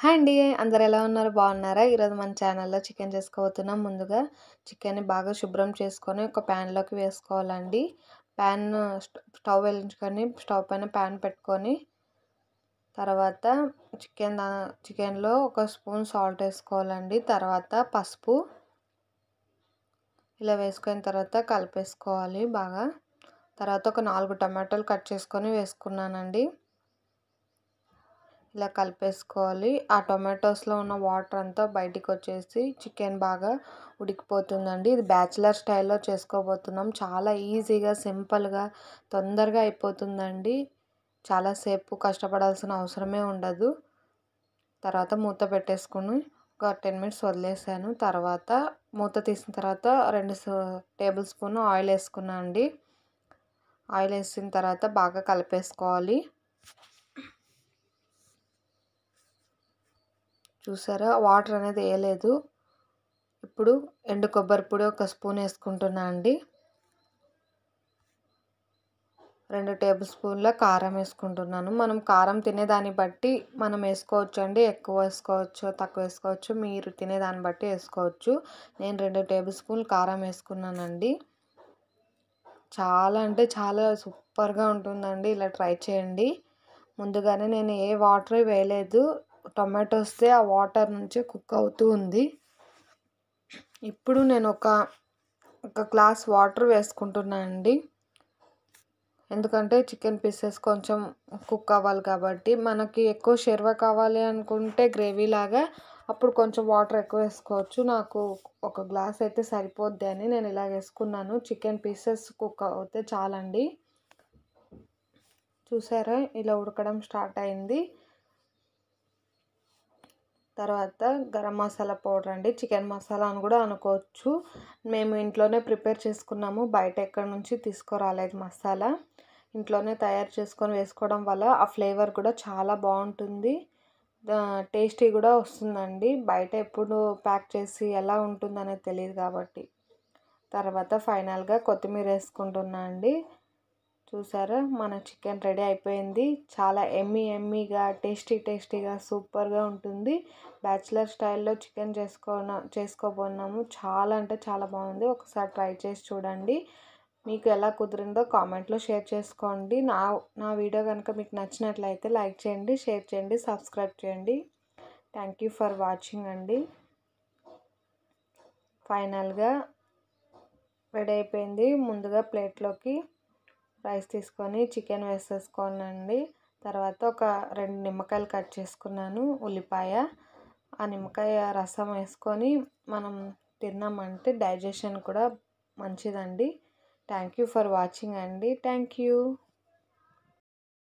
hi అండి అందరు ఎలా ఉన్నారు బాగున్నారా ఈరోజు మన ఛానల్లో చికెన్ చేసుకోబోతున్నాం ముందుగా చికెన్ని బాగా శుభ్రం చేసుకొని ఒక ప్యాన్లోకి వేసుకోవాలండి ప్యాన్ స్టవ్ వెలిగించుకొని స్టవ్ పైన ప్యాన్ పెట్టుకొని తర్వాత చికెన్ చికెన్లో ఒక స్పూన్ సాల్ట్ వేసుకోవాలండి తర్వాత పసుపు ఇలా వేసుకున్న తర్వాత కలిపేసుకోవాలి బాగా తర్వాత ఒక నాలుగు టమాటాలు కట్ చేసుకొని వేసుకున్నానండి ఇలా కలిపేసుకోవాలి ఆ టొమాటోస్లో ఉన్న వాటర్ అంతా బయటికి వచ్చేసి చికెన్ బాగా ఉడికిపోతుందండి ఇది బ్యాచిలర్ స్టైల్లో చేసుకోబోతున్నాం చాలా ఈజీగా సింపుల్గా తొందరగా అయిపోతుందండి చాలాసేపు కష్టపడాల్సిన అవసరమే ఉండదు తర్వాత మూత పెట్టేసుకుని ఒక టెన్ మినిట్స్ వదిలేసాను తర్వాత మూత తీసిన తర్వాత రెండు టేబుల్ స్పూన్ ఆయిల్ వేసుకున్నాను అండి ఆయిల్ వేసిన తర్వాత బాగా కలిపేసుకోవాలి చూసారా వాటర్ అనేది వేయలేదు ఇప్పుడు ఎండు కొబ్బరి పొడి ఒక స్పూన్ వేసుకుంటున్నా అండి రెండు టేబుల్ స్పూన్ల కారం వేసుకుంటున్నాను మనం కారం తినేదాన్ని బట్టి మనం వేసుకోవచ్చు అండి ఎక్కువ వేసుకోవచ్చు తక్కువ వేసుకోవచ్చు మీరు తినేదాన్ని బట్టి వేసుకోవచ్చు నేను రెండు టేబుల్ స్పూన్లు కారం వేసుకున్నానండి చాలా అంటే చాలా సూపర్గా ఉంటుందండి ఇలా ట్రై చేయండి ముందుగానే నేను ఏ వాటర్ వేయలేదు టొమాటోస్తే ఆ వాటర్ నుంచి కుక్ అవుతూ ఉంది ఇప్పుడు నేను ఒక ఒక గ్లాస్ వాటర్ వేసుకుంటున్నాను అండి ఎందుకంటే చికెన్ పీసెస్ కొంచెం కుక్ అవ్వాలి కాబట్టి మనకి ఎక్కువ షెర్వ కావాలి అనుకుంటే గ్రేవీ లాగా అప్పుడు కొంచెం వాటర్ ఎక్కువ వేసుకోవచ్చు నాకు ఒక గ్లాస్ అయితే సరిపోద్ది అని నేను ఇలా వేసుకున్నాను చికెన్ పీసెస్ కుక్ అవుతే చాలండి చూసారా ఇలా ఉడకడం స్టార్ట్ అయింది తర్వాత గరం మసాలా పౌడర్ అండి చికెన్ మసాలా అని కూడా అనుకోవచ్చు మేము ఇంట్లోనే ప్రిపేర్ చేసుకున్నాము బయట ఎక్కడి నుంచి తీసుకురాలేదు మసాలా ఇంట్లోనే తయారు చేసుకొని వేసుకోవడం వల్ల ఆ ఫ్లేవర్ కూడా చాలా బాగుంటుంది టేస్టీ కూడా వస్తుందండి బయట ఎప్పుడు ప్యాక్ చేసి ఎలా ఉంటుందనేది తెలియదు కాబట్టి తర్వాత ఫైనల్గా కొత్తిమీర వేసుకుంటున్నా అండి చూసారా మన చికెన్ రెడీ అయిపోయింది చాలా ఎమ్మీ ఎమ్మీగా టేస్టీ టేస్టీగా సూపర్గా ఉంటుంది బ్యాచిలర్ స్టైల్లో చికెన్ చేసుకో చేసుకోబోన్నాము చాలా అంటే చాలా బాగుంది ఒకసారి ట్రై చేసి చూడండి మీకు ఎలా కుదిరిందో కామెంట్లో షేర్ చేసుకోండి నా నా వీడియో కనుక మీకు నచ్చినట్లయితే లైక్ చేయండి షేర్ చేయండి సబ్స్క్రైబ్ చేయండి థ్యాంక్ యూ ఫర్ వాచింగ్ అండి ఫైనల్గా రెడీ అయిపోయింది ముందుగా ప్లేట్లోకి రైస్ తీసుకొని చికెన్ వేసేసుకోనండి తర్వాత ఒక రెండు నిమ్మకాయలు కట్ చేసుకున్నాను ఉల్లిపాయ ఆ నిమ్మకాయ రసం వేసుకొని మనం తిన్నామంటే డైజెషన్ కూడా మంచిదండి థ్యాంక్ యూ ఫర్ వాచింగ్ అండి థ్యాంక్ యూ